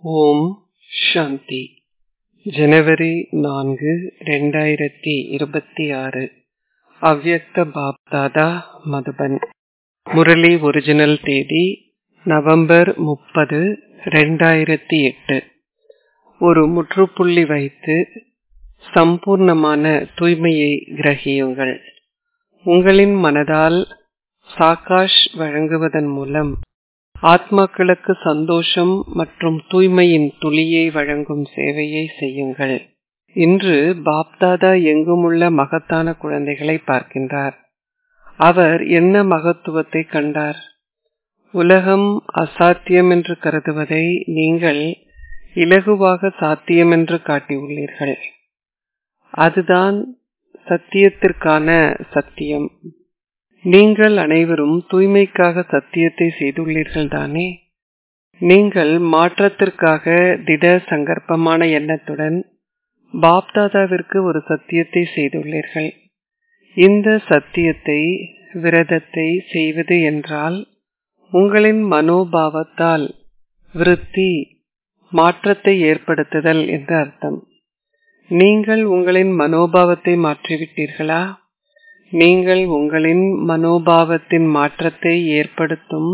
ஓம் சாந்தி ஜனவரி நான்கு ரெண்டாயிரத்தி இருபத்தி ஆறு அவ்யக்த பாப்தாதா மதுபன் முரளி ஒரிஜினல் தேதி நவம்பர் முப்பது ரெண்டாயிரத்தி எட்டு ஒரு முற்றுப்புள்ளி வைத்து சம்பூர்ணமான தூய்மையை கிரகியுங்கள் உங்களின் மனதால் சாகாஷ் வழங்குவதன் மூலம் ஆத்மாக்களுக்கு சந்தோஷம் மற்றும் தூய்மையின் துளியை வழங்கும் சேவையை செய்யுங்கள் இன்று பாப்தாதா எங்குமுள்ள மகத்தான குழந்தைகளை பார்க்கின்றார் அவர் என்ன மகத்துவத்தை கண்டார் உலகம் அசாத்தியம் என்று கருதுவதை நீங்கள் இலகுவாக சாத்தியம் என்று காட்டியுள்ளீர்கள் அதுதான் சத்தியத்திற்கான சத்தியம் நீங்கள் அனைவரும் தூய்மைக்காக சத்தியத்தை செய்துள்ளீர்கள் தானே நீங்கள் மாற்றத்திற்காக திட சங்கற்பமான எண்ணத்துடன் பாப்தாதாவிற்கு ஒரு சத்தியத்தை செய்துள்ளீர்கள் இந்த சத்தியத்தை விரதத்தை செய்வது என்றால் உங்களின் மனோபாவத்தால் விருத்தி மாற்றத்தை ஏற்படுத்துதல் என்று அர்த்தம் நீங்கள் உங்களின் மனோபாவத்தை மாற்றிவிட்டீர்களா நீங்கள் உங்களின் மனோபாவத்தின் மாற்றத்தை ஏற்படுத்தும்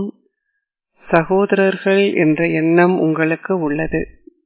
சகோதரர்கள் என்ற எண்ணம் உங்களுக்கு உள்ளது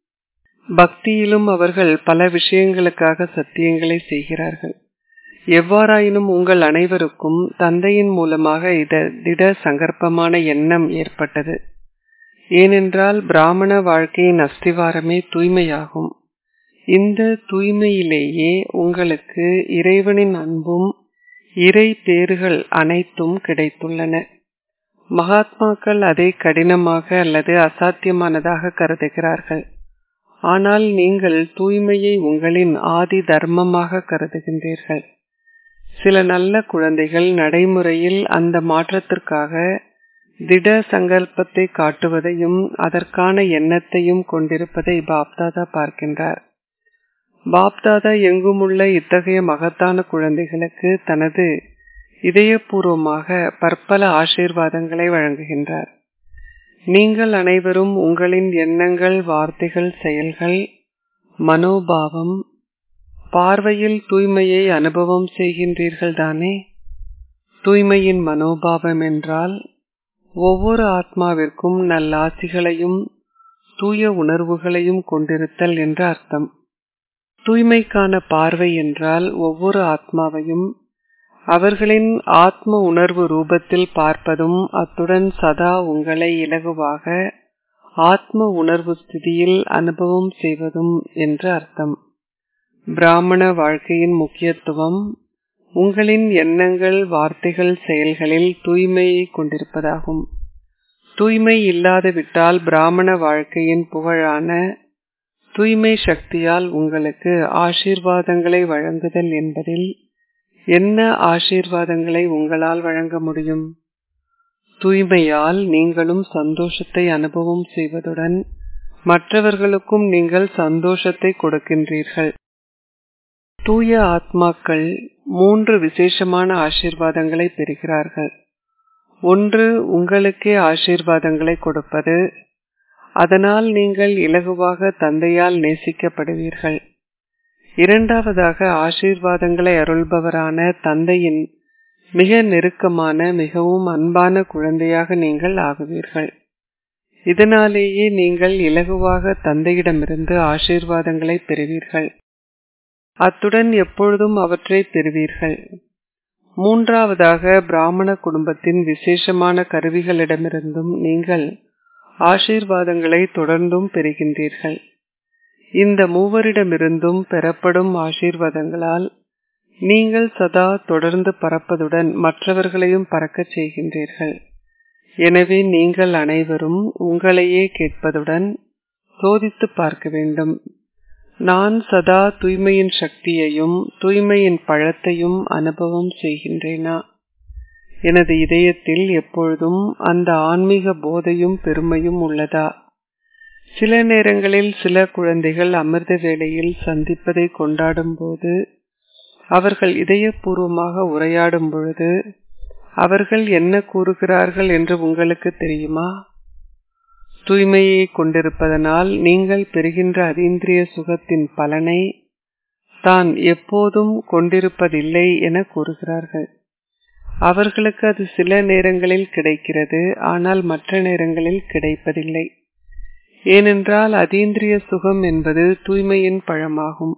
பக்தியிலும் அவர்கள் பல விஷயங்களுக்காக சத்தியங்களை செய்கிறார்கள் எவ்வாறாயினும் உங்கள் அனைவருக்கும் தந்தையின் மூலமாக இத திட சங்கற்பமான எண்ணம் ஏற்பட்டது ஏனென்றால் பிராமண வாழ்க்கையின் அஸ்திவாரமே தூய்மையாகும் இந்த தூய்மையிலேயே உங்களுக்கு இறைவனின் அன்பும் இறை பேறுகள் அனைத்தும் கிடைத்துள்ளன மகாத்மாக்கள் அதை கடினமாக அல்லது அசாத்தியமானதாக கருதுகிறார்கள் ஆனால் நீங்கள் தூய்மையை உங்களின் ஆதி தர்மமாக கருதுகின்றீர்கள் சில நல்ல குழந்தைகள் நடைமுறையில் அந்த மாற்றத்திற்காக திட சங்கல்பத்தை காட்டுவதையும் அதற்கான எண்ணத்தையும் கொண்டிருப்பதை பாப்தாதா பார்க்கின்றார் பாப்தாதா எங்குமுள்ள இத்தகைய மகத்தான குழந்தைகளுக்கு தனது இதயபூர்வமாக பற்பல ஆசீர்வாதங்களை வழங்குகின்றார் நீங்கள் அனைவரும் உங்களின் எண்ணங்கள் வார்த்தைகள் செயல்கள் மனோபாவம் பார்வையில் தூய்மையை அனுபவம் செய்கின்றீர்கள் தானே தூய்மையின் மனோபாவம் என்றால் ஒவ்வொரு ஆத்மாவிற்கும் நல்லாசிகளையும் தூய உணர்வுகளையும் கொண்டிருத்தல் என்று அர்த்தம் தூய்மைக்கான பார்வை என்றால் ஒவ்வொரு ஆத்மாவையும் அவர்களின் ஆத்ம உணர்வு ரூபத்தில் பார்ப்பதும் அத்துடன் சதா உங்களை இலகுவாக ஆத்ம உணர்வு ஸ்திதியில் அனுபவம் செய்வதும் என்று அர்த்தம் பிராமண வாழ்க்கையின் முக்கியத்துவம் உங்களின் எண்ணங்கள் வார்த்தைகள் செயல்களில் தூய்மையை கொண்டிருப்பதாகும் தூய்மை இல்லாது விட்டால் பிராமண வாழ்க்கையின் புகழான தூய்மை சக்தியால் உங்களுக்கு ஆசீர்வாதங்களை வழங்குதல் என்பதில் என்ன ஆசீர்வாதங்களை உங்களால் வழங்க முடியும் தூய்மையால் நீங்களும் சந்தோஷத்தை அனுபவம் செய்வதுடன் மற்றவர்களுக்கும் நீங்கள் சந்தோஷத்தை கொடுக்கின்றீர்கள் தூய ஆத்மாக்கள் மூன்று விசேஷமான ஆசீர்வாதங்களை பெறுகிறார்கள் ஒன்று உங்களுக்கே ஆசீர்வாதங்களை கொடுப்பது அதனால் நீங்கள் இலகுவாக தந்தையால் நேசிக்கப்படுவீர்கள் இரண்டாவதாக ஆசீர்வாதங்களை அருள்பவரான தந்தையின் மிக நெருக்கமான மிகவும் அன்பான குழந்தையாக நீங்கள் ஆகுவீர்கள் இதனாலேயே நீங்கள் இலகுவாக தந்தையிடமிருந்து ஆசீர்வாதங்களை பெறுவீர்கள் அத்துடன் எப்பொழுதும் அவற்றை பெறுவீர்கள் மூன்றாவதாக பிராமண குடும்பத்தின் விசேஷமான கருவிகளிடமிருந்தும் நீங்கள் ஆசீர்வாதங்களை தொடர்ந்தும் பெறுகின்றீர்கள் இந்த மூவரிடமிருந்தும் பெறப்படும் ஆசீர்வாதங்களால் நீங்கள் சதா தொடர்ந்து பறப்பதுடன் மற்றவர்களையும் பறக்கச் செய்கின்றீர்கள் எனவே நீங்கள் அனைவரும் உங்களையே கேட்பதுடன் சோதித்து பார்க்க வேண்டும் நான் சதா தூய்மையின் சக்தியையும் தூய்மையின் பழத்தையும் அனுபவம் செய்கின்றேனா எனது இதயத்தில் எப்பொழுதும் அந்த ஆன்மீக போதையும் பெருமையும் உள்ளதா சில நேரங்களில் சில குழந்தைகள் அமிர்த வேளையில் சந்திப்பதை கொண்டாடும் போது அவர்கள் இதயபூர்வமாக உரையாடும் பொழுது அவர்கள் என்ன கூறுகிறார்கள் என்று உங்களுக்கு தெரியுமா தூய்மையை கொண்டிருப்பதனால் நீங்கள் பெறுகின்ற அதீந்திரிய சுகத்தின் பலனை தான் எப்போதும் கொண்டிருப்பதில்லை என கூறுகிறார்கள் அவர்களுக்கு அது சில நேரங்களில் கிடைக்கிறது ஆனால் மற்ற நேரங்களில் கிடைப்பதில்லை ஏனென்றால் அதீந்திரிய சுகம் என்பது தூய்மையின் பழமாகும்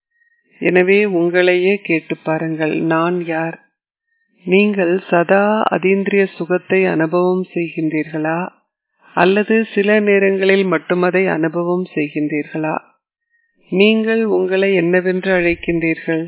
எனவே உங்களையே கேட்டு பாருங்கள் நான் யார் நீங்கள் சதா அதீந்திரிய சுகத்தை அனுபவம் செய்கின்றீர்களா அல்லது சில நேரங்களில் மட்டும் அதை அனுபவம் செய்கின்றீர்களா நீங்கள் உங்களை என்னவென்று அழைக்கின்றீர்கள்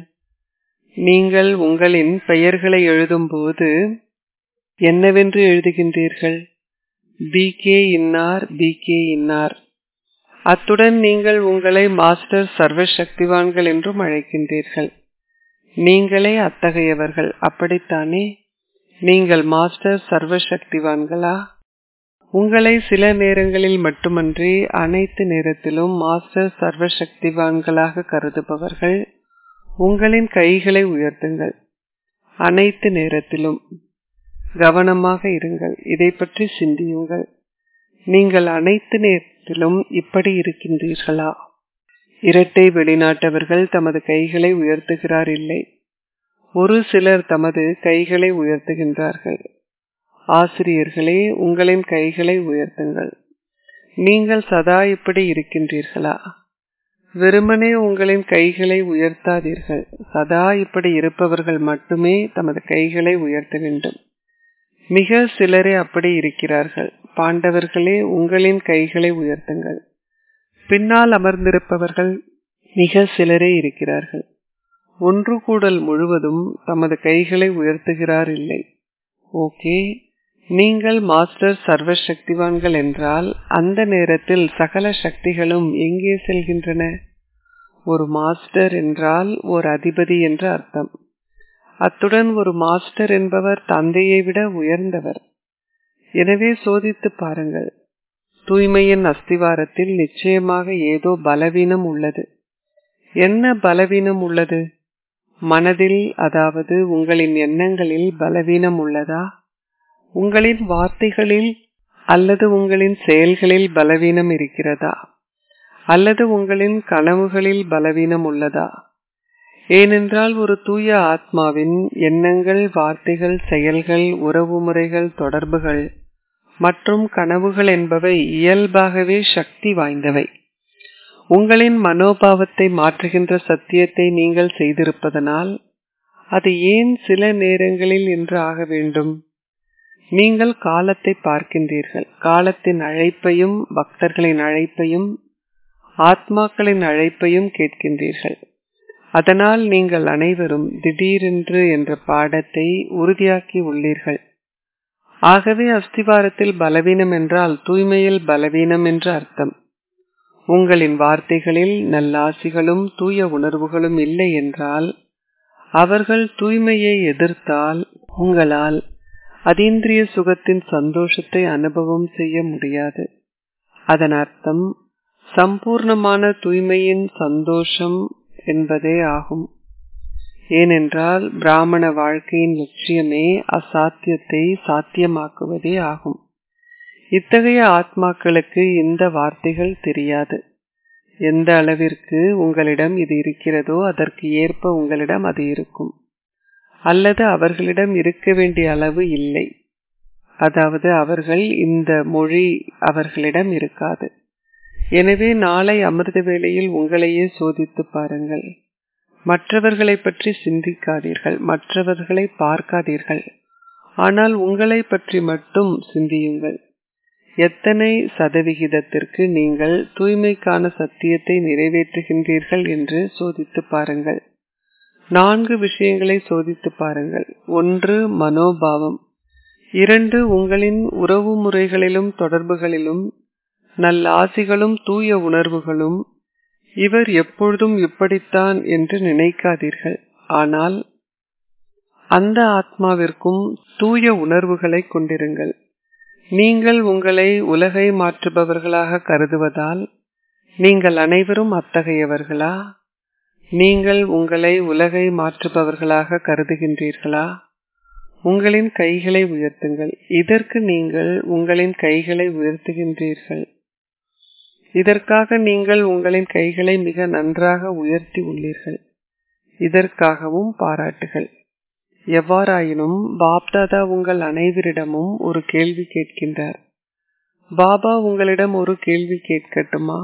நீங்கள் உங்களின் பெயர்களை எழுதும்போது என்னவென்று எழுதுகின்றீர்கள் பி கே இன்னார் பி கே இன்னார் அத்துடன் நீங்கள் உங்களை மாஸ்டர் சர்வசக்திவான்கள் என்றும் அழைக்கின்றீர்கள் நீங்களே அத்தகையவர்கள் அப்படித்தானே நீங்கள் மாஸ்டர் சர்வசக்திவான்களா உங்களை சில நேரங்களில் மட்டுமன்றி அனைத்து நேரத்திலும் மாஸ்டர் சர்வசக்திவான்களாக கருதுபவர்கள் உங்களின் கைகளை உயர்த்துங்கள் அனைத்து நேரத்திலும் கவனமாக இருங்கள் இதை பற்றி சிந்தியுங்கள் நீங்கள் அனைத்து நேரத்திலும் இப்படி இருக்கின்றீர்களா இரட்டை வெளிநாட்டவர்கள் தமது கைகளை உயர்த்துகிறார் இல்லை ஒரு சிலர் தமது கைகளை உயர்த்துகின்றார்கள் ஆசிரியர்களே உங்களின் கைகளை உயர்த்துங்கள் நீங்கள் சதா இப்படி இருக்கின்றீர்களா வெறுமனே உங்களின் கைகளை உயர்த்தாதீர்கள் சதா இப்படி இருப்பவர்கள் மட்டுமே தமது கைகளை உயர்த்த வேண்டும் மிக சிலரே அப்படி இருக்கிறார்கள் பாண்டவர்களே உங்களின் கைகளை உயர்த்துங்கள் பின்னால் அமர்ந்திருப்பவர்கள் மிக சிலரே இருக்கிறார்கள் ஒன்று கூடல் முழுவதும் தமது கைகளை உயர்த்துகிறார் இல்லை ஓகே நீங்கள் மாஸ்டர் சர்வ சக்திவான்கள் என்றால் அந்த நேரத்தில் சகல சக்திகளும் எங்கே செல்கின்றன ஒரு மாஸ்டர் என்றால் ஒரு அதிபதி என்று அர்த்தம் அத்துடன் ஒரு மாஸ்டர் என்பவர் தந்தையை விட உயர்ந்தவர் எனவே சோதித்து பாருங்கள் தூய்மையின் அஸ்திவாரத்தில் நிச்சயமாக ஏதோ பலவீனம் உள்ளது என்ன பலவீனம் உள்ளது மனதில் அதாவது உங்களின் எண்ணங்களில் பலவீனம் உள்ளதா உங்களின் வார்த்தைகளில் அல்லது உங்களின் செயல்களில் பலவீனம் இருக்கிறதா அல்லது உங்களின் கனவுகளில் பலவீனம் உள்ளதா ஏனென்றால் ஒரு தூய ஆத்மாவின் எண்ணங்கள் வார்த்தைகள் செயல்கள் உறவுமுறைகள் தொடர்புகள் மற்றும் கனவுகள் என்பவை இயல்பாகவே சக்தி வாய்ந்தவை உங்களின் மனோபாவத்தை மாற்றுகின்ற சத்தியத்தை நீங்கள் செய்திருப்பதனால் அது ஏன் சில நேரங்களில் என்று ஆக வேண்டும் நீங்கள் காலத்தை பார்க்கின்றீர்கள் காலத்தின் அழைப்பையும் பக்தர்களின் அழைப்பையும் ஆத்மாக்களின் அழைப்பையும் கேட்கின்றீர்கள் அதனால் நீங்கள் அனைவரும் திடீரென்று என்ற பாடத்தை உறுதியாக்கி உள்ளீர்கள் ஆகவே அஸ்திவாரத்தில் பலவீனம் என்றால் தூய்மையில் பலவீனம் என்று அர்த்தம் உங்களின் வார்த்தைகளில் நல்லாசிகளும் தூய உணர்வுகளும் இல்லை என்றால் அவர்கள் தூய்மையை எதிர்த்தால் உங்களால் அதீந்திரிய சுகத்தின் சந்தோஷத்தை அனுபவம் செய்ய முடியாது அதன் அர்த்தம் சம்பூர்ணமான தூய்மையின் சந்தோஷம் என்பதே ஆகும் ஏனென்றால் பிராமண வாழ்க்கையின் லட்சியமே அசாத்தியத்தை சாத்தியமாக்குவதே ஆகும் இத்தகைய ஆத்மாக்களுக்கு இந்த வார்த்தைகள் தெரியாது எந்த அளவிற்கு உங்களிடம் இது இருக்கிறதோ அதற்கு ஏற்ப உங்களிடம் அது இருக்கும் அல்லது அவர்களிடம் இருக்க வேண்டிய அளவு இல்லை அதாவது அவர்கள் இந்த மொழி அவர்களிடம் இருக்காது எனவே நாளை அமிர்த வேளையில் உங்களையே சோதித்து பாருங்கள் மற்றவர்களை பற்றி சிந்திக்காதீர்கள் மற்றவர்களை பார்க்காதீர்கள் ஆனால் உங்களை பற்றி மட்டும் சிந்தியுங்கள் எத்தனை சதவிகிதத்திற்கு நீங்கள் தூய்மைக்கான சத்தியத்தை நிறைவேற்றுகின்றீர்கள் என்று சோதித்து பாருங்கள் நான்கு விஷயங்களை சோதித்து பாருங்கள் ஒன்று மனோபாவம் இரண்டு உங்களின் உறவு முறைகளிலும் தொடர்புகளிலும் நல்ல ஆசிகளும் தூய உணர்வுகளும் இவர் எப்பொழுதும் இப்படித்தான் என்று நினைக்காதீர்கள் ஆனால் அந்த ஆத்மாவிற்கும் தூய உணர்வுகளை கொண்டிருங்கள் நீங்கள் உங்களை உலகை மாற்றுபவர்களாக கருதுவதால் நீங்கள் அனைவரும் அத்தகையவர்களா நீங்கள் உங்களை உலகை மாற்றுபவர்களாக கருதுகின்றீர்களா உங்களின் கைகளை உயர்த்துங்கள் இதற்கு நீங்கள் உங்களின் கைகளை உயர்த்துகின்றீர்கள் இதற்காக நீங்கள் உங்களின் கைகளை மிக நன்றாக உயர்த்தி உள்ளீர்கள் இதற்காகவும் பாராட்டுகள் எவ்வாறாயினும் பாப்தாதா உங்கள் அனைவரிடமும் ஒரு கேள்வி கேட்கின்றார் பாபா உங்களிடம் ஒரு கேள்வி கேட்கட்டுமா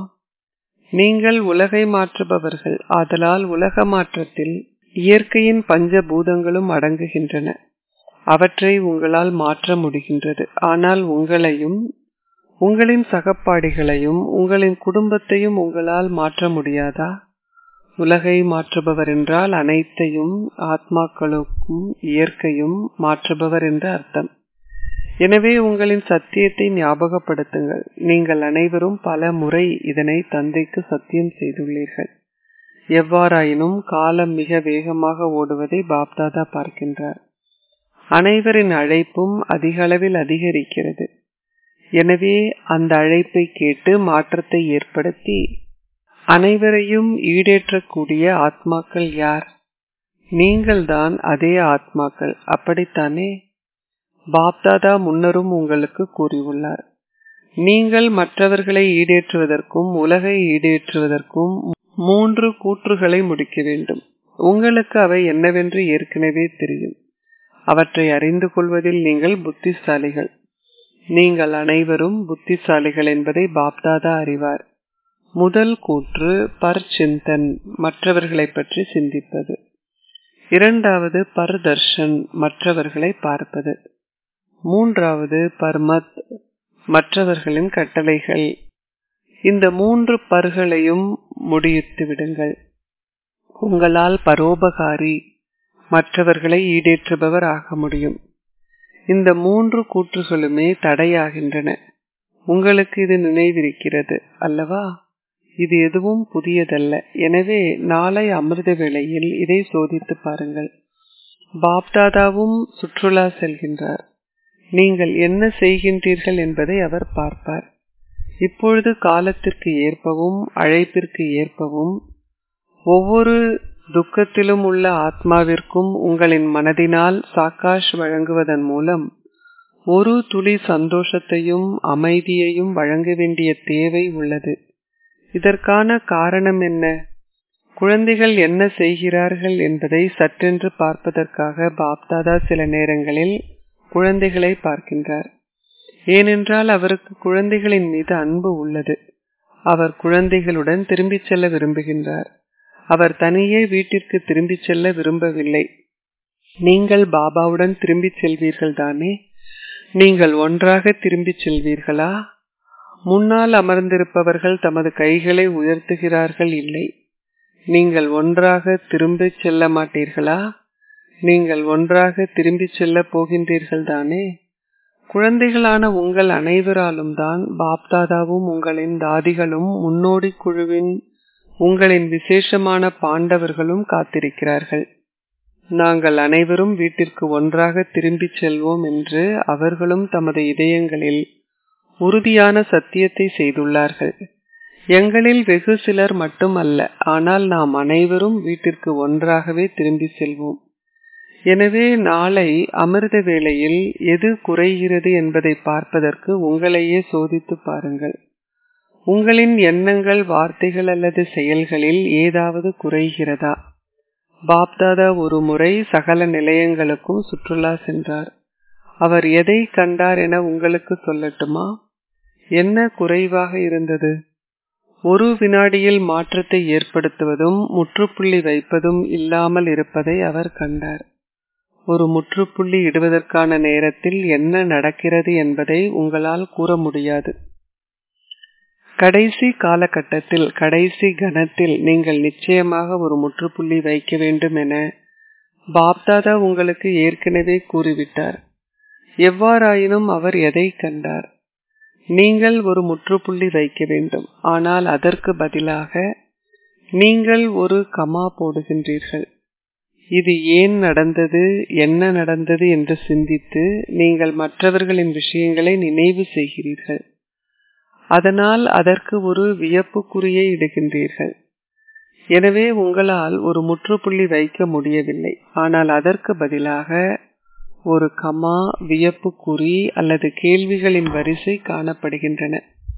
நீங்கள் உலகை மாற்றுபவர்கள் ஆதலால் உலக மாற்றத்தில் இயற்கையின் பஞ்ச பூதங்களும் அடங்குகின்றன அவற்றை உங்களால் மாற்ற முடிகின்றது ஆனால் உங்களையும் உங்களின் சகப்பாடிகளையும் உங்களின் குடும்பத்தையும் உங்களால் மாற்ற முடியாதா உலகை மாற்றுபவர் என்றால் அனைத்தையும் ஆத்மாக்களுக்கும் இயற்கையும் மாற்றுபவர் என்று அர்த்தம் எனவே உங்களின் சத்தியத்தை ஞாபகப்படுத்துங்கள் நீங்கள் அனைவரும் பல முறை இதனை தந்தைக்கு சத்தியம் செய்துள்ளீர்கள் எவ்வாறாயினும் காலம் மிக வேகமாக ஓடுவதை பாப்தாதா பார்க்கின்றார் அனைவரின் அழைப்பும் அதிக அளவில் அதிகரிக்கிறது எனவே அந்த அழைப்பை கேட்டு மாற்றத்தை ஏற்படுத்தி அனைவரையும் ஈடேற்றக்கூடிய ஆத்மாக்கள் யார் நீங்கள்தான் அதே ஆத்மாக்கள் அப்படித்தானே பாப்தாதா முன்னரும் உங்களுக்கு கூறியுள்ளார் நீங்கள் மற்றவர்களை ஈடேற்றுவதற்கும் உலகை ஈடேற்றுவதற்கும் மூன்று கூற்றுகளை முடிக்க வேண்டும் உங்களுக்கு அவை என்னவென்று ஏற்கனவே தெரியும் அவற்றை அறிந்து கொள்வதில் நீங்கள் புத்திசாலிகள் நீங்கள் அனைவரும் புத்திசாலிகள் என்பதை பாப்தாதா அறிவார் முதல் கூற்று பர்சிந்தன் மற்றவர்களை பற்றி சிந்திப்பது இரண்டாவது பர்தர்ஷன் மற்றவர்களை பார்ப்பது மூன்றாவது பர்மத் மற்றவர்களின் கட்டளைகள் இந்த மூன்று பர்களையும் முடித்து விடுங்கள் உங்களால் பரோபகாரி மற்றவர்களை ஈடேற்றுபவர் ஆக முடியும் இந்த மூன்று கூற்றுகளுமே தடையாகின்றன உங்களுக்கு இது நினைவிருக்கிறது அல்லவா இது எதுவும் புதியதல்ல எனவே நாளை அமிர்த வேளையில் இதை சோதித்து பாருங்கள் பாப்தாதாவும் சுற்றுலா செல்கின்றார் நீங்கள் என்ன செய்கின்றீர்கள் என்பதை அவர் பார்ப்பார் இப்பொழுது காலத்திற்கு ஏற்பவும் அழைப்பிற்கு ஏற்பவும் ஒவ்வொரு துக்கத்திலும் உள்ள ஆத்மாவிற்கும் உங்களின் மனதினால் சாக்காஷ் வழங்குவதன் மூலம் ஒரு துளி சந்தோஷத்தையும் அமைதியையும் வழங்க வேண்டிய தேவை உள்ளது இதற்கான காரணம் என்ன குழந்தைகள் என்ன செய்கிறார்கள் என்பதை சற்றென்று பார்ப்பதற்காக பாப்தாதா சில நேரங்களில் குழந்தைகளை பார்க்கின்றார் ஏனென்றால் அவருக்கு குழந்தைகளின் மீது அன்பு உள்ளது அவர் குழந்தைகளுடன் திரும்பிச் செல்ல விரும்புகின்றார் அவர் தனியே வீட்டிற்கு திரும்பிச் செல்ல விரும்பவில்லை நீங்கள் பாபாவுடன் திரும்பிச் செல்வீர்கள் தானே நீங்கள் ஒன்றாக திரும்பிச் செல்வீர்களா முன்னால் அமர்ந்திருப்பவர்கள் தமது கைகளை உயர்த்துகிறார்கள் இல்லை நீங்கள் ஒன்றாக திரும்பிச் செல்ல மாட்டீர்களா நீங்கள் ஒன்றாக திரும்பிச் செல்ல போகின்றீர்கள் தானே குழந்தைகளான உங்கள் அனைவராலும் தான் பாப்தாதாவும் உங்களின் தாதிகளும் முன்னோடி குழுவின் உங்களின் விசேஷமான பாண்டவர்களும் காத்திருக்கிறார்கள் நாங்கள் அனைவரும் வீட்டிற்கு ஒன்றாக திரும்பிச் செல்வோம் என்று அவர்களும் தமது இதயங்களில் உறுதியான சத்தியத்தை செய்துள்ளார்கள் எங்களில் வெகு சிலர் மட்டும் அல்ல ஆனால் நாம் அனைவரும் வீட்டிற்கு ஒன்றாகவே திரும்பி செல்வோம் எனவே நாளை அமிர்த வேளையில் எது குறைகிறது என்பதை பார்ப்பதற்கு உங்களையே சோதித்து பாருங்கள் உங்களின் எண்ணங்கள் வார்த்தைகள் அல்லது செயல்களில் ஏதாவது குறைகிறதா பாப்தாதா ஒரு முறை சகல நிலையங்களுக்கும் சுற்றுலா சென்றார் அவர் எதை கண்டார் என உங்களுக்கு சொல்லட்டுமா என்ன குறைவாக இருந்தது ஒரு வினாடியில் மாற்றத்தை ஏற்படுத்துவதும் முற்றுப்புள்ளி வைப்பதும் இல்லாமல் இருப்பதை அவர் கண்டார் ஒரு முற்றுப்புள்ளி இடுவதற்கான நேரத்தில் என்ன நடக்கிறது என்பதை உங்களால் கூற முடியாது கடைசி காலகட்டத்தில் கடைசி கணத்தில் நீங்கள் நிச்சயமாக ஒரு முற்றுப்புள்ளி வைக்க வேண்டும் என பாப்தாதா உங்களுக்கு ஏற்கனவே கூறிவிட்டார் எவ்வாறாயினும் அவர் எதை கண்டார் நீங்கள் ஒரு முற்றுப்புள்ளி வைக்க வேண்டும் ஆனால் அதற்கு பதிலாக நீங்கள் ஒரு கமா போடுகின்றீர்கள் இது ஏன் நடந்தது என்ன நடந்தது என்று சிந்தித்து நீங்கள் மற்றவர்களின் விஷயங்களை நினைவு செய்கிறீர்கள் அதனால் அதற்கு ஒரு வியப்புக்குறியை இடுகின்றீர்கள் எனவே உங்களால் ஒரு முற்றுப்புள்ளி வைக்க முடியவில்லை ஆனால் அதற்கு பதிலாக ஒரு கமா வியப்புக்குறி அல்லது கேள்விகளின் வரிசை காணப்படுகின்றன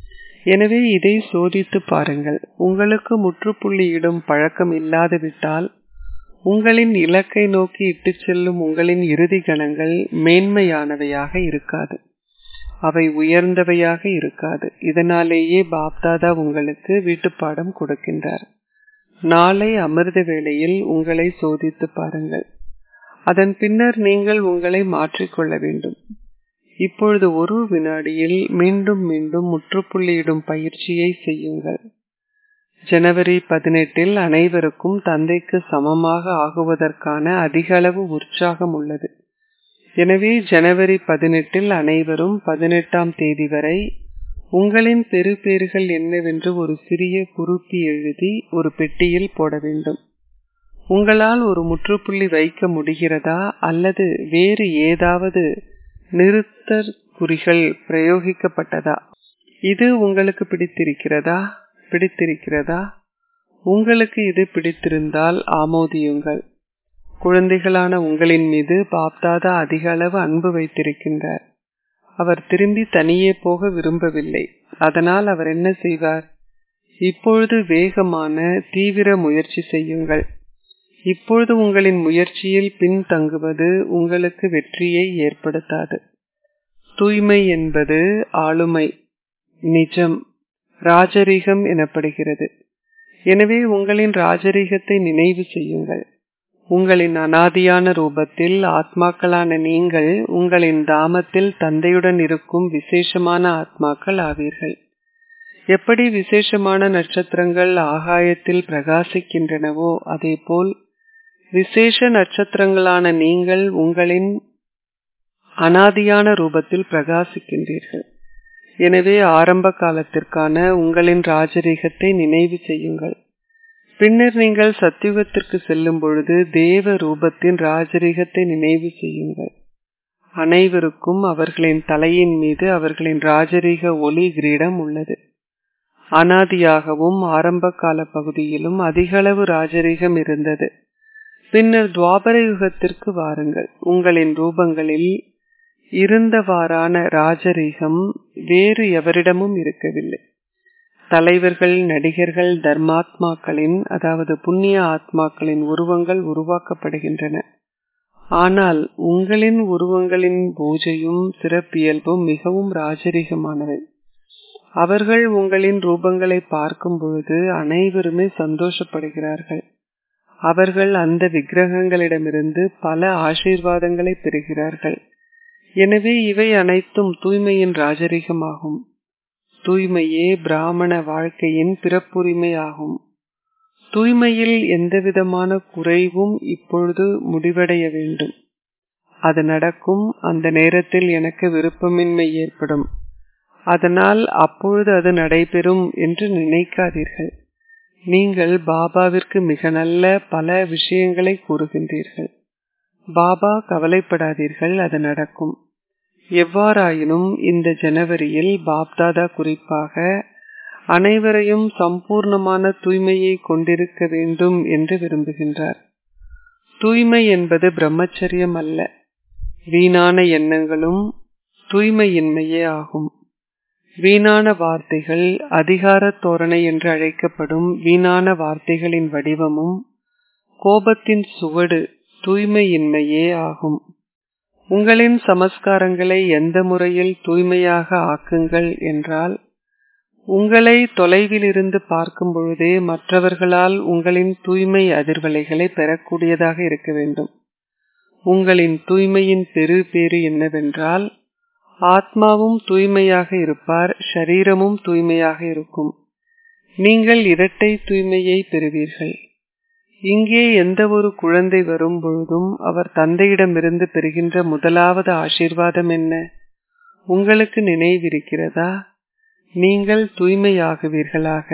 எனவே இதை சோதித்து பாருங்கள் உங்களுக்கு முற்றுப்புள்ளியிடும் பழக்கம் இல்லாது விட்டால் உங்களின் இலக்கை நோக்கி இட்டுச் செல்லும் உங்களின் இறுதி கணங்கள் மேன்மையானவையாக இருக்காது அவை உயர்ந்தவையாக இருக்காது இதனாலேயே பாப்தாதா உங்களுக்கு வீட்டுப்பாடம் கொடுக்கின்றார் நாளை அமிர்த வேளையில் உங்களை சோதித்து பாருங்கள் அதன் பின்னர் நீங்கள் உங்களை மாற்றிக்கொள்ள வேண்டும் இப்பொழுது ஒரு வினாடியில் மீண்டும் மீண்டும் முற்றுப்புள்ளியிடும் பயிற்சியை செய்யுங்கள் ஜனவரி பதினெட்டில் அனைவருக்கும் தந்தைக்கு சமமாக ஆகுவதற்கான அதிக அளவு உற்சாகம் உள்ளது எனவே ஜனவரி பதினெட்டில் அனைவரும் பதினெட்டாம் தேதி வரை உங்களின் பெரு பேறுகள் என்னவென்று ஒரு சிறிய குறிப்பி எழுதி ஒரு பெட்டியில் போட வேண்டும் உங்களால் ஒரு முற்றுப்புள்ளி வைக்க முடிகிறதா அல்லது வேறு ஏதாவது நிறுத்தற் குறிகள் பிரயோகிக்கப்பட்டதா இது உங்களுக்கு பிடித்திருக்கிறதா பிடித்திருக்கிறதா உங்களுக்கு இது பிடித்திருந்தால் ஆமோதியுங்கள் குழந்தைகளான உங்களின் மீது பாப்தாதா அதிக அளவு அன்பு வைத்திருக்கின்றார் அவர் திரும்பி தனியே போக விரும்பவில்லை அதனால் அவர் என்ன செய்வார் இப்பொழுது வேகமான தீவிர முயற்சி செய்யுங்கள் இப்பொழுது உங்களின் முயற்சியில் பின்தங்குவது உங்களுக்கு வெற்றியை ஏற்படுத்தாது தூய்மை என்பது ஆளுமை நிஜம் ராஜரீகம் எனப்படுகிறது எனவே உங்களின் ராஜரீகத்தை நினைவு செய்யுங்கள் உங்களின் அனாதியான ரூபத்தில் ஆத்மாக்களான நீங்கள் உங்களின் தாமத்தில் தந்தையுடன் இருக்கும் விசேஷமான ஆத்மாக்கள் ஆவீர்கள் எப்படி விசேஷமான நட்சத்திரங்கள் ஆகாயத்தில் பிரகாசிக்கின்றனவோ அதேபோல் விசேஷ நட்சத்திரங்களான நீங்கள் உங்களின் அனாதியான ரூபத்தில் பிரகாசிக்கின்றீர்கள் எனவே ஆரம்ப காலத்திற்கான உங்களின் ராஜரீகத்தை நினைவு செய்யுங்கள் பின்னர் நீங்கள் சத்தியுகத்திற்கு செல்லும் பொழுது தேவ ரூபத்தின் ராஜரீகத்தை நினைவு செய்யுங்கள் அனைவருக்கும் அவர்களின் தலையின் மீது அவர்களின் ராஜரீக ஒளி கிரீடம் உள்ளது அனாதியாகவும் ஆரம்ப கால பகுதியிலும் அதிகளவு ராஜரீகம் இருந்தது பின்னர் துவாபர யுகத்திற்கு வாருங்கள் உங்களின் ரூபங்களில் இருந்தவாறான ராஜரீகம் வேறு எவரிடமும் இருக்கவில்லை தலைவர்கள் நடிகர்கள் தர்மாத்மாக்களின் அதாவது புண்ணிய ஆத்மாக்களின் உருவங்கள் உருவாக்கப்படுகின்றன ஆனால் உங்களின் உருவங்களின் பூஜையும் சிறப்பியல்பும் மிகவும் ராஜரீகமானவை அவர்கள் உங்களின் ரூபங்களை பார்க்கும் பொழுது அனைவருமே சந்தோஷப்படுகிறார்கள் அவர்கள் அந்த விக்கிரகங்களிடமிருந்து பல ஆசீர்வாதங்களை பெறுகிறார்கள் எனவே இவை அனைத்தும் தூய்மையின் ராஜரீகமாகும் தூய்மையே பிராமண வாழ்க்கையின் பிறப்புரிமை ஆகும் தூய்மையில் எந்தவிதமான குறைவும் இப்பொழுது முடிவடைய வேண்டும் அது நடக்கும் அந்த நேரத்தில் எனக்கு விருப்பமின்மை ஏற்படும் அதனால் அப்பொழுது அது நடைபெறும் என்று நினைக்காதீர்கள் நீங்கள் பாபாவிற்கு மிக நல்ல பல விஷயங்களை கூறுகின்றீர்கள் பாபா கவலைப்படாதீர்கள் அது நடக்கும் எவ்வாறாயினும் இந்த ஜனவரியில் பாப்தாதா குறிப்பாக அனைவரையும் சம்பூர்ணமான தூய்மையை கொண்டிருக்க வேண்டும் என்று விரும்புகின்றார் தூய்மை என்பது பிரம்மச்சரியம் அல்ல வீணான எண்ணங்களும் தூய்மையின்மையே ஆகும் வீணான வார்த்தைகள் அதிகார தோரணை என்று அழைக்கப்படும் வீணான வார்த்தைகளின் வடிவமும் கோபத்தின் சுவடு தூய்மையின்மையே ஆகும் உங்களின் சமஸ்காரங்களை எந்த முறையில் தூய்மையாக ஆக்குங்கள் என்றால் உங்களை தொலைவில் இருந்து பார்க்கும் பொழுதே மற்றவர்களால் உங்களின் தூய்மை அதிர்வலைகளை பெறக்கூடியதாக இருக்க வேண்டும் உங்களின் தூய்மையின் பெரு பேறு என்னவென்றால் ஆத்மாவும் தூய்மையாக இருப்பார் ஷரீரமும் தூய்மையாக இருக்கும் நீங்கள் இரட்டை தூய்மையை பெறுவீர்கள் இங்கே எந்த ஒரு குழந்தை வரும் பொழுதும் அவர் தந்தையிடமிருந்து பெறுகின்ற முதலாவது ஆசீர்வாதம் என்ன உங்களுக்கு நினைவிருக்கிறதா நீங்கள் தூய்மையாகுவீர்களாக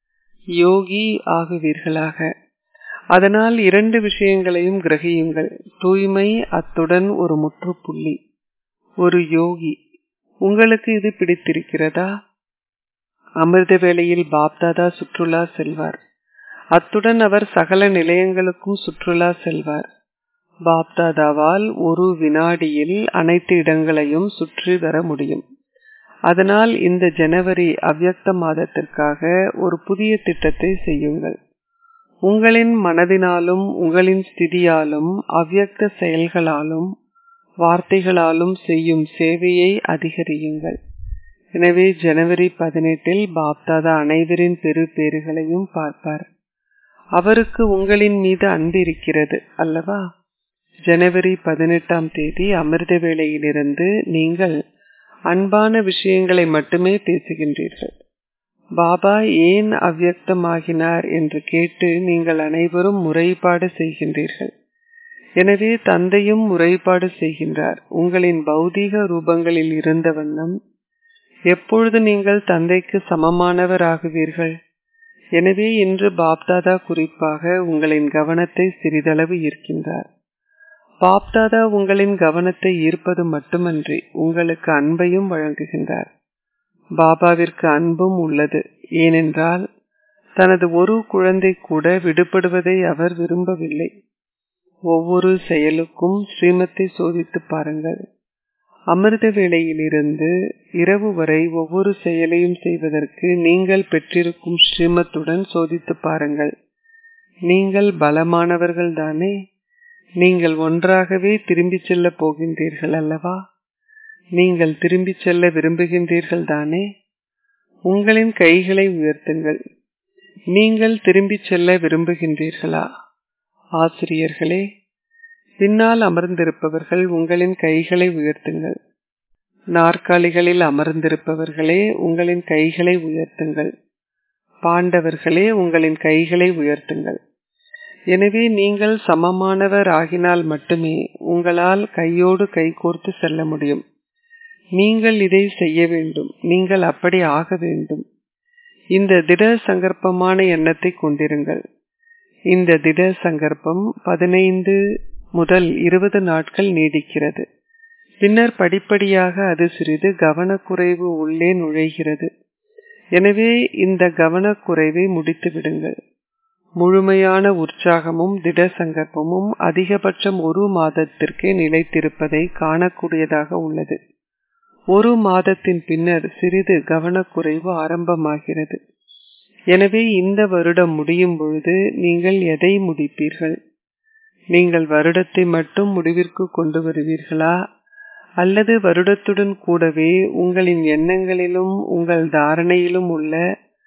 யோகி ஆகுவீர்களாக அதனால் இரண்டு விஷயங்களையும் கிரகியுங்கள் தூய்மை அத்துடன் ஒரு முற்றுப்புள்ளி ஒரு யோகி உங்களுக்கு இது பிடித்திருக்கிறதா அமிர்த வேளையில் பாப்தாதா சுற்றுலா செல்வார் அத்துடன் அவர் சகல நிலையங்களுக்கும் சுற்றுலா செல்வார் பாப்தாதாவால் ஒரு வினாடியில் அனைத்து இடங்களையும் சுற்றி வர முடியும் அதனால் இந்த ஜனவரி அவ்யக்த மாதத்திற்காக ஒரு புதிய திட்டத்தை செய்யுங்கள் உங்களின் மனதினாலும் உங்களின் ஸ்திதியாலும் அவ்யக்த செயல்களாலும் வார்த்தைகளாலும் செய்யும் சேவையை அதிகரியுங்கள் எனவே ஜனவரி பதினெட்டில் பாப்தாதா அனைவரின் பெரு பேறுகளையும் பார்ப்பார் அவருக்கு உங்களின் மீது அன்பு இருக்கிறது அல்லவா ஜனவரி பதினெட்டாம் தேதி அமிர்த வேளையிலிருந்து நீங்கள் அன்பான விஷயங்களை மட்டுமே பேசுகின்றீர்கள் பாபா ஏன் அவ்வியக்தமாகினார் என்று கேட்டு நீங்கள் அனைவரும் முறைப்பாடு செய்கின்றீர்கள் எனவே தந்தையும் முறைப்பாடு செய்கின்றார் உங்களின் பௌதீக ரூபங்களில் இருந்த வண்ணம் எப்பொழுது நீங்கள் தந்தைக்கு சமமானவர் ஆகுவீர்கள் எனவே இன்று பாப்தாதா குறிப்பாக உங்களின் கவனத்தை சிறிதளவு ஈர்க்கின்றார் பாப்தாதா உங்களின் கவனத்தை ஈர்ப்பது மட்டுமன்றி உங்களுக்கு அன்பையும் வழங்குகின்றார் பாபாவிற்கு அன்பும் உள்ளது ஏனென்றால் தனது ஒரு குழந்தை கூட விடுபடுவதை அவர் விரும்பவில்லை ஒவ்வொரு செயலுக்கும் ஸ்ரீமத்தை சோதித்து பாருங்கள் அமிர்த வேளையிலிருந்து இரவு வரை ஒவ்வொரு செயலையும் செய்வதற்கு நீங்கள் பெற்றிருக்கும் ஸ்ரீமத்துடன் சோதித்து பாருங்கள் நீங்கள் பலமானவர்கள் தானே நீங்கள் ஒன்றாகவே திரும்பிச் செல்ல போகின்றீர்கள் அல்லவா நீங்கள் திரும்பிச் செல்ல விரும்புகின்றீர்கள் தானே உங்களின் கைகளை உயர்த்துங்கள் நீங்கள் திரும்பிச் செல்ல விரும்புகின்றீர்களா ஆசிரியர்களே பின்னால் அமர்ந்திருப்பவர்கள் உங்களின் கைகளை உயர்த்துங்கள் நாற்காலிகளில் அமர்ந்திருப்பவர்களே உங்களின் கைகளை உயர்த்துங்கள் பாண்டவர்களே உங்களின் கைகளை உயர்த்துங்கள் எனவே நீங்கள் சமமானவர் ஆகினால் மட்டுமே உங்களால் கையோடு கைகோர்த்து செல்ல முடியும் நீங்கள் இதை செய்ய வேண்டும் நீங்கள் அப்படி ஆக வேண்டும் இந்த திட சங்கற்பமான எண்ணத்தை கொண்டிருங்கள் இந்த திட சங்கற்பம் பதினைந்து முதல் இருபது நாட்கள் நீடிக்கிறது பின்னர் படிப்படியாக அது சிறிது கவனக்குறைவு உள்ளே நுழைகிறது எனவே இந்த கவனக்குறைவை முடித்து விடுங்கள் முழுமையான உற்சாகமும் திட சங்கற்பமும் அதிகபட்சம் ஒரு மாதத்திற்கே நிலைத்திருப்பதை காணக்கூடியதாக உள்ளது ஒரு மாதத்தின் பின்னர் சிறிது கவனக்குறைவு ஆரம்பமாகிறது எனவே இந்த வருடம் முடியும் பொழுது நீங்கள் எதை முடிப்பீர்கள் நீங்கள் வருடத்தை மட்டும் முடிவிற்கு கொண்டு வருவீர்களா அல்லது வருடத்துடன் கூடவே உங்களின் எண்ணங்களிலும் உங்கள் தாரணையிலும் உள்ள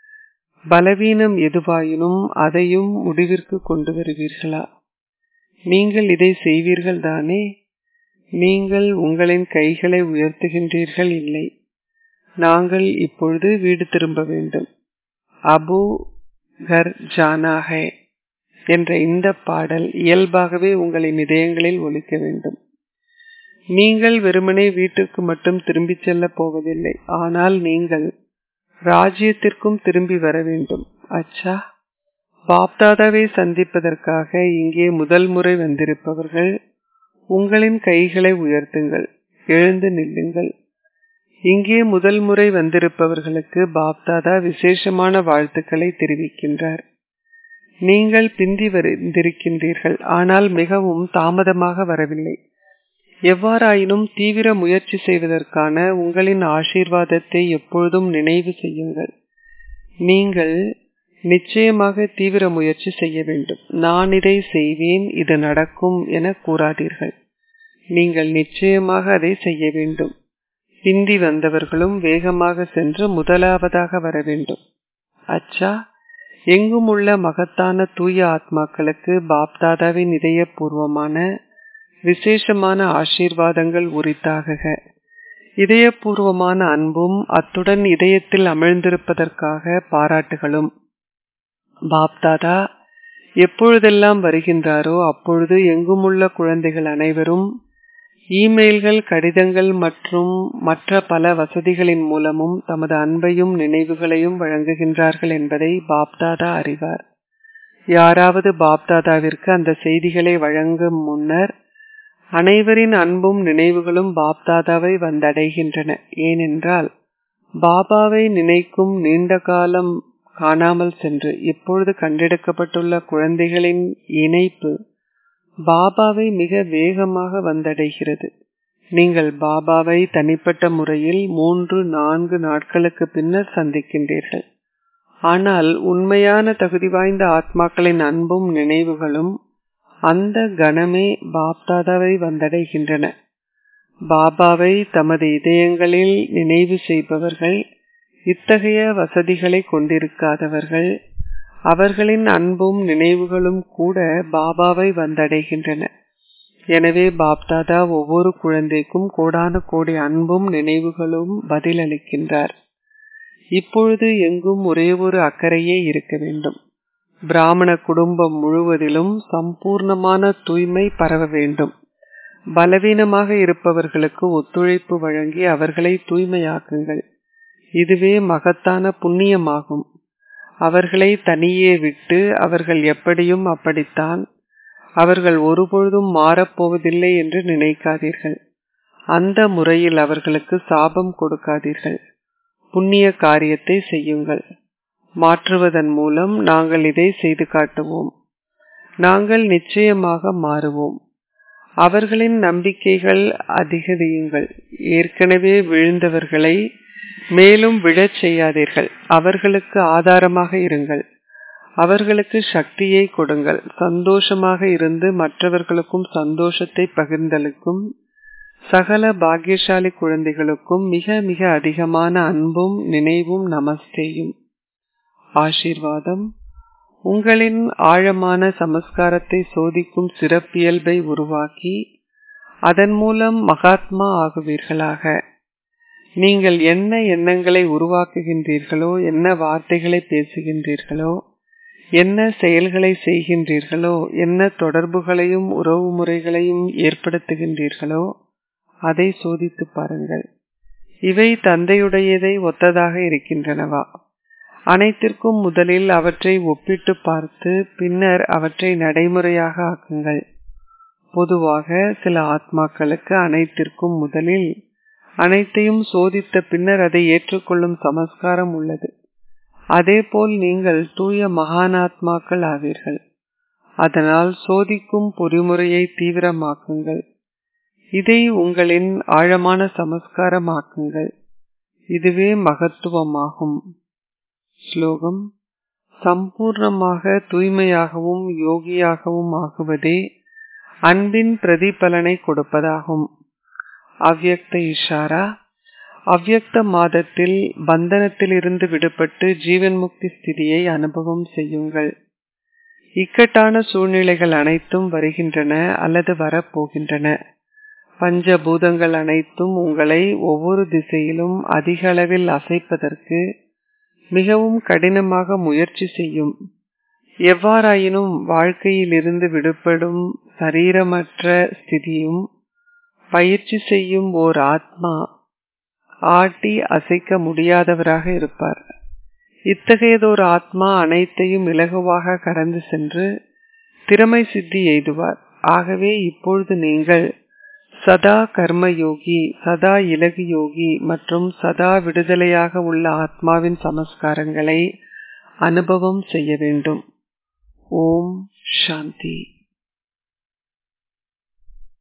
பலவீனம் எதுவாயினும் அதையும் முடிவிற்கு கொண்டு வருவீர்களா நீங்கள் இதை செய்வீர்கள் தானே நீங்கள் உங்களின் கைகளை உயர்த்துகின்றீர்கள் இல்லை நாங்கள் இப்பொழுது வீடு திரும்ப வேண்டும் அபு கர் ஜானா ஹே என்ற இந்த பாடல் இயல்பாகவே உங்களின் இதயங்களில் ஒலிக்க வேண்டும் நீங்கள் வெறுமனே வீட்டுக்கு மட்டும் திரும்பிச் செல்ல போவதில்லை ஆனால் நீங்கள் ராஜ்யத்திற்கும் திரும்பி வர வேண்டும் அச்சா பாப்தாதாவை சந்திப்பதற்காக இங்கே முதல் முறை வந்திருப்பவர்கள் உங்களின் கைகளை உயர்த்துங்கள் எழுந்து நில்லுங்கள் இங்கே முதல் முறை வந்திருப்பவர்களுக்கு பாப்தாதா விசேஷமான வாழ்த்துக்களை தெரிவிக்கின்றார் நீங்கள் பிந்தி வந்திருக்கின்றீர்கள் ஆனால் மிகவும் தாமதமாக வரவில்லை எவ்வாறாயினும் தீவிர முயற்சி செய்வதற்கான உங்களின் ஆசீர்வாதத்தை எப்பொழுதும் நினைவு செய்யுங்கள் நீங்கள் நிச்சயமாக தீவிர முயற்சி செய்ய வேண்டும் நான் இதை செய்வேன் இது நடக்கும் என கூறாதீர்கள் நீங்கள் நிச்சயமாக அதை செய்ய வேண்டும் பிந்தி வந்தவர்களும் வேகமாக சென்று முதலாவதாக வர வேண்டும் அச்சா எங்கும் உள்ள மகத்தான தூய ஆத்மாக்களுக்கு பாப்தாதாவின் இதயபூர்வமான விசேஷமான ஆசீர்வாதங்கள் உரித்தாகுக இதயபூர்வமான அன்பும் அத்துடன் இதயத்தில் அமிழ்ந்திருப்பதற்காக பாராட்டுகளும் பாப்தாதா எப்பொழுதெல்லாம் வருகின்றாரோ அப்பொழுது எங்குமுள்ள குழந்தைகள் அனைவரும் இமெயில்கள் கடிதங்கள் மற்றும் மற்ற பல வசதிகளின் மூலமும் தமது அன்பையும் நினைவுகளையும் வழங்குகின்றார்கள் என்பதை பாப்தாதா அறிவார் யாராவது பாப்தாதாவிற்கு அந்த செய்திகளை வழங்கும் முன்னர் அனைவரின் அன்பும் நினைவுகளும் பாப்தாதாவை வந்தடைகின்றன ஏனென்றால் பாபாவை நினைக்கும் நீண்ட காலம் காணாமல் சென்று இப்பொழுது கண்டெடுக்கப்பட்டுள்ள குழந்தைகளின் இணைப்பு பாபாவை மிக வேகமாக வந்தடைகிறது நீங்கள் பாபாவை தனிப்பட்ட முறையில் மூன்று நான்கு நாட்களுக்கு பின்னர் சந்திக்கின்றீர்கள் ஆனால் உண்மையான தகுதி வாய்ந்த ஆத்மாக்களின் அன்பும் நினைவுகளும் அந்த கணமே பாப்தாதாவை வந்தடைகின்றன பாபாவை தமது இதயங்களில் நினைவு செய்பவர்கள் இத்தகைய வசதிகளை கொண்டிருக்காதவர்கள் அவர்களின் அன்பும் நினைவுகளும் கூட பாபாவை வந்தடைகின்றன எனவே பாப்தாதா ஒவ்வொரு குழந்தைக்கும் கோடான கோடி அன்பும் நினைவுகளும் பதிலளிக்கின்றார் இப்பொழுது எங்கும் ஒரே ஒரு அக்கறையே இருக்க வேண்டும் பிராமண குடும்பம் முழுவதிலும் சம்பூர்ணமான தூய்மை பரவ வேண்டும் பலவீனமாக இருப்பவர்களுக்கு ஒத்துழைப்பு வழங்கி அவர்களை தூய்மையாக்குங்கள் இதுவே மகத்தான புண்ணியமாகும் அவர்களை தனியே விட்டு அவர்கள் எப்படியும் அப்படித்தான் அவர்கள் ஒருபொழுதும் மாறப்போவதில்லை என்று நினைக்காதீர்கள் அந்த முறையில் அவர்களுக்கு சாபம் கொடுக்காதீர்கள் புண்ணிய காரியத்தை செய்யுங்கள் மாற்றுவதன் மூலம் நாங்கள் இதை செய்து காட்டுவோம் நாங்கள் நிச்சயமாக மாறுவோம் அவர்களின் நம்பிக்கைகள் அதிகரியுங்கள் ஏற்கனவே விழுந்தவர்களை மேலும் விழச் செய்யாதீர்கள் அவர்களுக்கு ஆதாரமாக இருங்கள் அவர்களுக்கு சக்தியை கொடுங்கள் சந்தோஷமாக இருந்து மற்றவர்களுக்கும் சந்தோஷத்தை பகிர்ந்தளிக்கும் சகல பாக்கியசாலி குழந்தைகளுக்கும் மிக மிக அதிகமான அன்பும் நினைவும் நமஸ்தேயும் ஆசீர்வாதம் உங்களின் ஆழமான சமஸ்காரத்தை சோதிக்கும் சிறப்பியல்பை உருவாக்கி அதன் மூலம் மகாத்மா ஆகுவீர்களாக நீங்கள் என்ன எண்ணங்களை உருவாக்குகின்றீர்களோ என்ன வார்த்தைகளை பேசுகின்றீர்களோ என்ன செயல்களை செய்கின்றீர்களோ என்ன தொடர்புகளையும் உறவு முறைகளையும் ஏற்படுத்துகின்றீர்களோ அதை சோதித்து பாருங்கள் இவை தந்தையுடையதை ஒத்ததாக இருக்கின்றனவா அனைத்திற்கும் முதலில் அவற்றை ஒப்பிட்டு பார்த்து பின்னர் அவற்றை நடைமுறையாக ஆக்குங்கள் பொதுவாக சில ஆத்மாக்களுக்கு அனைத்திற்கும் முதலில் அனைத்தையும் சோதித்த பின்னர் அதை ஏற்றுக்கொள்ளும் சமஸ்காரம் உள்ளது அதேபோல் நீங்கள் தூய மகானாத்மாக்கள் ஆவீர்கள் அதனால் சோதிக்கும் பொறிமுறையை தீவிரமாக்குங்கள் இதை உங்களின் ஆழமான சமஸ்காரமாக்குங்கள் இதுவே மகத்துவமாகும் ஸ்லோகம் சம்பூர்ணமாக தூய்மையாகவும் யோகியாகவும் ஆகுவதே அன்பின் பிரதிபலனை கொடுப்பதாகும் அவ்யக்த இஷாரா அவ்யக்த மாதத்தில் பந்தனத்திலிருந்து விடுபட்டு ஜீவன் முக்தி ஸ்திதியை அனுபவம் செய்யுங்கள் இக்கட்டான சூழ்நிலைகள் அனைத்தும் வருகின்றன அல்லது வரப்போகின்றன பஞ்சபூதங்கள் அனைத்தும் உங்களை ஒவ்வொரு திசையிலும் அதிக அளவில் அசைப்பதற்கு மிகவும் கடினமாக முயற்சி செய்யும் எவ்வாறாயினும் வாழ்க்கையில் இருந்து விடுபடும் சரீரமற்ற ஸ்திதியும் பயிற்சி செய்யும் ஓர் ஆத்மா ஆட்டி அசைக்க முடியாதவராக இருப்பார் இத்தகையதோர் ஆத்மா அனைத்தையும் இலகுவாக கடந்து சென்று திறமை சித்தி எய்துவார் ஆகவே இப்பொழுது நீங்கள் சதா கர்மயோகி சதா இலகு யோகி மற்றும் சதா விடுதலையாக உள்ள ஆத்மாவின் சமஸ்காரங்களை அனுபவம் செய்ய வேண்டும் ஓம் சாந்தி